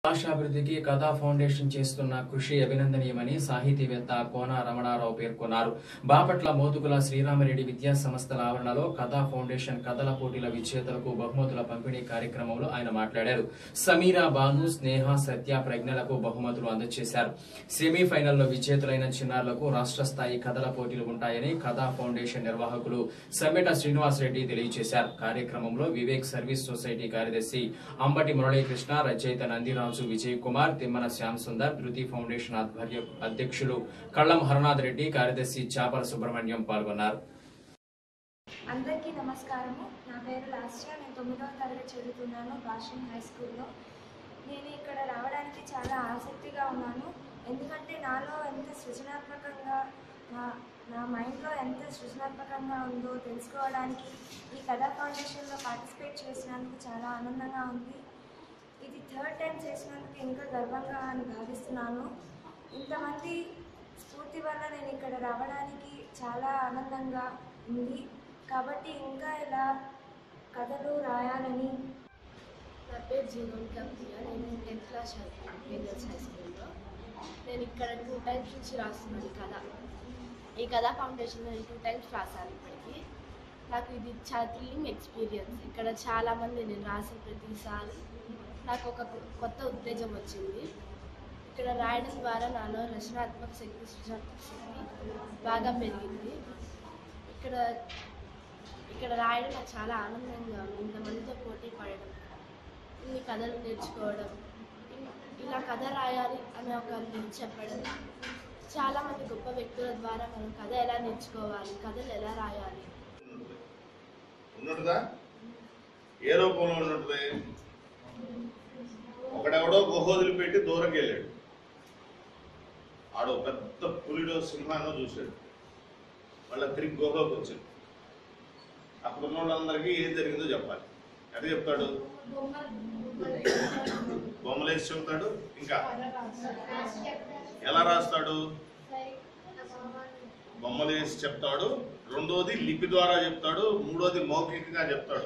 భాషాభివృద్ధికి కథా ఫౌండేషన్ చేస్తున్న కృషి అభినందనీయమని సాహితీవేత్త కోన రమణారావు పేర్కొన్నారు బాపట్ల మోతుకుల శ్రీరామరెడ్డి విద్యా సంస్థల ఆవరణలో కథా ఫౌండేషన్ కథల పోటీల విజేతలకు బహుమతుల పంపిణీ కార్యక్రమంలో ఆయన మాట్లాడారు సమీరా బాను స్నేహ సత్య ప్రజ్ఞలకు బహుమతులు అందజేశారు సెమీఫైనల్లో విజేతలైన చిన్నారులకు రాష్ట్ర స్థాయి కథల పోటీలు ఉంటాయని కథా ఫౌండేషన్ నిర్వాహకులు సమ్మెట శ్రీనివాసరెడ్డి తెలియజేశారు కార్యక్రమంలో వివేక్ సర్వీస్ సొసైటీ కార్యదర్శి అంబటి మురళీకృష్ణ రచయిత నందిరాజు విజయ్ కుమార్ తిమ్మన శ్యామ్ సుందర్ ధృతి ఫౌండేషన్ ఆధ్వర్య అధ్యక్షులు కళ్లం హరనాథ్ రెడ్డి కార్యదర్శి చాపల సుబ్రహ్మణ్యం పాల్గొన్నారు అందరికీ నమస్కారము నా పేరు లాస్యా నేను తొమ్మిదవ తరగతి చదువుతున్నాను భాషన్ హై స్కూల్లో నేను ఇక్కడ రావడానికి చాలా ఆసక్తిగా ఉన్నాను ఎందుకంటే నాలో ఎంత సృజనాత్మకంగా నా నా మైండ్లో ఎంత సృజనాత్మకంగా ఉందో తెలుసుకోవడానికి ఈ కథా ఫౌండేషన్లో పార్టిసిపేట్ చేసినందుకు చాలా ఆనందంగా ఉంది ఇది థర్డ్ టైం చేసినందుకు ఇంకా గర్వంగా అని భావిస్తున్నాను ఇంతమంది స్ఫూర్తి వల్ల నేను ఇక్కడ రావడానికి చాలా ఆనందంగా ఉంది కాబట్టి ఇంకా ఇలా కథలు రాయాలని నా పేరు జీవన్ ప్రియ నేను టెన్త్ క్లాస్ చదువుతున్నాను కేంద్రస్ హై స్కూల్లో నేను ఇక్కడ టూ టైమ్స్ నుంచి రాస్తున్నాను ఈ కథ ఈ కథ ఫౌండేషన్ నేను టూ టైమ్స్ రాశాను ఇప్పటికి నాకు ఇది చాలా థ్రిల్లింగ్ ఎక్స్పీరియన్స్ ఇక్కడ చాలామంది నేను రాసిన ప్రతిసారి నాకు ఒక కొత్త ఉత్తేజం వచ్చింది ఇక్కడ రాయడం ద్వారా నాలో రచనాత్మక శక్తి సృజనాత్మక శక్తి బాగా పెరిగింది ఇక్కడ ఇక్కడ రాయడం నాకు చాలా ఆనందంగా ఉంది ఇంతమందితో పోటీ పడడం ఇన్ని కథలు నేర్చుకోవడం ఇన్- ఇలా కథ రాయాలి అనే ఒక ఇది చెప్పడం చాలామంది గొప్ప వ్యక్తుల ద్వారా మనం కథ ఎలా నేర్చుకోవాలి కథలు ఎలా రాయాలి ఉన్నట్టుగా ఏ రూపంలో ఉన్నట్టుది ఒకడెవడో గుహ వదిలిపెట్టి దూరంకి వెళ్ళాడు ఆడో పెద్ద పులిడో సింహానో చూశాడు మళ్ళీ తిరిగి గుహలోకి వచ్చాడు అక్కడ ఉన్న వాళ్ళందరికీ ఏం జరిగిందో చెప్పాలి ఎట్లా చెప్తాడు బొమ్మలేసి చెబుతాడు ఇంకా ఎలా రాస్తాడు బొమ్మలేసి చెప్తాడు రెండోది లిపి ద్వారా చెప్తాడు మూడోది మౌఖికంగా చెప్తాడు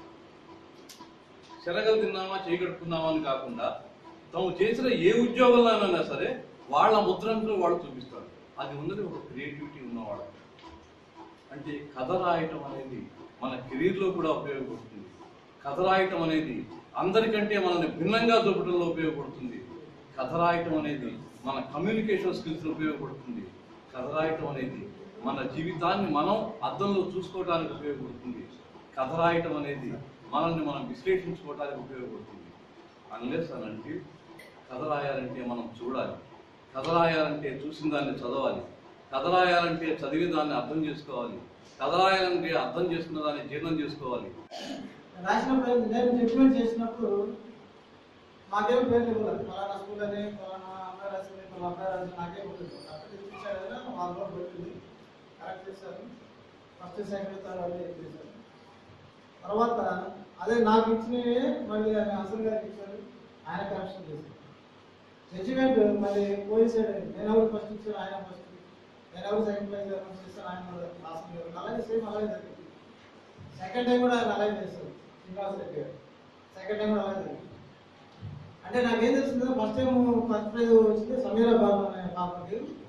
శరగలు తిన్నామా చేయగడుపుకున్నామా అని కాకుండా తాము చేసిన ఏ ఉద్యోగంలోనైనా సరే వాళ్ళ ముద్రను వాళ్ళు చూపిస్తారు అది ఉన్నది ఒక క్రియేటివిటీ ఉన్నవాడు అంటే కథ రాయటం అనేది మన కెరీర్లో కూడా ఉపయోగపడుతుంది కథ రాయటం అనేది అందరికంటే మనల్ని భిన్నంగా చూపడంలో ఉపయోగపడుతుంది కథ రాయటం అనేది మన కమ్యూనికేషన్ స్కిల్స్ ఉపయోగపడుతుంది కథ రాయటం అనేది మన జీవితాన్ని మనం అద్దంలో చూసుకోవడానికి ఉపయోగపడుతుంది కథ రాయటం అనేది మనల్ని మనం విశ్లేషించుకోవడానికి ఉపయోగపడుతుంది అన్లెస్ అని అంటే కథ రాయాలంటే మనం చూడాలి కథ రాయాలంటే చూసిన దాన్ని చదవాలి కథ రాయాలంటే చదివిన దాన్ని అర్థం చేసుకోవాలి కథ రాయాలంటే అర్థం చేసుకున్న దాన్ని జీర్ణం చేసుకోవాలి రాసినప్పుడు నేను జడ్జిమెంట్ చేసినప్పుడు మాకేం పేర్లు ఇవ్వలేదు ఫలానా స్కూల్ అని ఫలానా అమ్మాయి రాసింది ఫలానా అబ్బాయి రాసింది నాకేం ఇవ్వలేదు అక్కడ ఇచ్చాడు కదా వాళ్ళ నోట్ పెట్టింది కరెక్ట్ చేశారు ఫస్ట్ సెకండ్ థర్డ్ అన్నీ చేశారు తర్వాత అదే నాకు ఇచ్చినవి మళ్ళీ ఆయన హసన్ గారికి ఇచ్చారు ఆయన కరెక్షన్ చేశారు జడ్జిమెంట్ మళ్ళీ పోయిసాడు నేను ఎవరు ఫస్ట్ ఇచ్చాను ఆయన ఫస్ట్ నేను ఎవరు సెకండ్ ప్రైజ్ అనౌన్స్ చేస్తాను ఆయన లాస్ట్ అలాగే సేమ్ అలాగే జరిగింది సెకండ్ టైం కూడా ఆయన అలాగే చేస్తారు శ్రీనివాస్ రెడ్డి గారు సెకండ్ టైం కూడా అలాగే జరిగింది అంటే నాకేం తెలిసిందో ఫస్ట్ టైం ఫస్ట్ ప్రైజ్ వచ్చింది సమీరా బాబు అనే పాపకి